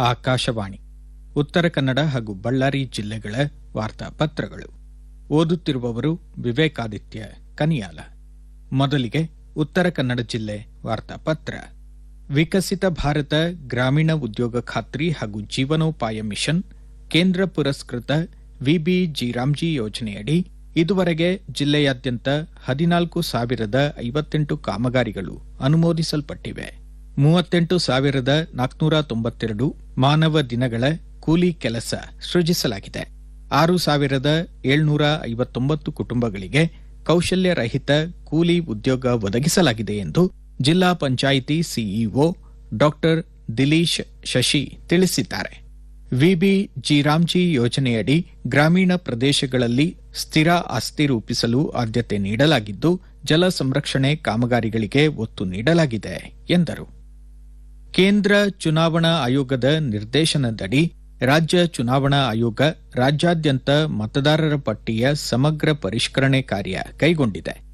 ಆಕಾಶವಾಣಿ ಉತ್ತರ ಕನ್ನಡ ಹಾಗೂ ಬಳ್ಳಾರಿ ಜಿಲ್ಲೆಗಳ ವಾರ್ತಾಪತ್ರಗಳು ಓದುತ್ತಿರುವವರು ವಿವೇಕಾದಿತ್ಯ ಕನಿಯಾಲ ಮೊದಲಿಗೆ ಉತ್ತರ ಕನ್ನಡ ಜಿಲ್ಲೆ ವಾರ್ತಾಪತ್ರ ವಿಕಸಿತ ಭಾರತ ಗ್ರಾಮೀಣ ಉದ್ಯೋಗ ಖಾತ್ರಿ ಹಾಗೂ ಜೀವನೋಪಾಯ ಮಿಷನ್ ಕೇಂದ್ರ ಪುರಸ್ಕೃತ ವಿಬಿ ಜಿರಾಮ್ಜಿ ಯೋಜನೆಯಡಿ ಇದುವರೆಗೆ ಜಿಲ್ಲೆಯಾದ್ಯಂತ ಹದಿನಾಲ್ಕು ಸಾವಿರದ ಐವತ್ತೆಂಟು ಕಾಮಗಾರಿಗಳು ಅನುಮೋದಿಸಲ್ಪಟ್ಟಿವೆ ಮೂವತ್ತೆಂಟು ಸಾವಿರದ ನಾಲ್ಕುನೂರ ತೊಂಬತ್ತೆರಡು ಮಾನವ ದಿನಗಳ ಕೂಲಿ ಕೆಲಸ ಸೃಜಿಸಲಾಗಿದೆ ಆರು ಸಾವಿರದ ಏಳ್ನೂರ ಐವತ್ತೊಂಬತ್ತು ಕುಟುಂಬಗಳಿಗೆ ಕೌಶಲ್ಯ ರಹಿತ ಕೂಲಿ ಉದ್ಯೋಗ ಒದಗಿಸಲಾಗಿದೆ ಎಂದು ಜಿಲ್ಲಾ ಪಂಚಾಯಿತಿ ಸಿಇಒ ಡಾಕ್ಟರ್ ದಿಲೀಶ್ ಶಶಿ ತಿಳಿಸಿದ್ದಾರೆ ವಿಬಿ ಜಿರಾಮ್ಜಿ ಯೋಜನೆಯಡಿ ಗ್ರಾಮೀಣ ಪ್ರದೇಶಗಳಲ್ಲಿ ಸ್ಥಿರ ಆಸ್ತಿ ರೂಪಿಸಲು ಆದ್ಯತೆ ನೀಡಲಾಗಿದ್ದು ಜಲ ಸಂರಕ್ಷಣೆ ಕಾಮಗಾರಿಗಳಿಗೆ ಒತ್ತು ನೀಡಲಾಗಿದೆ ಎಂದರು ಕೇಂದ್ರ ಚುನಾವಣಾ ಆಯೋಗದ ನಿರ್ದೇಶನದಡಿ ರಾಜ್ಯ ಚುನಾವಣಾ ಆಯೋಗ ರಾಜ್ಯಾದ್ಯಂತ ಮತದಾರರ ಪಟ್ಟಿಯ ಸಮಗ್ರ ಪರಿಷ್ಕರಣೆ ಕಾರ್ಯ ಕೈಗೊಂಡಿದೆ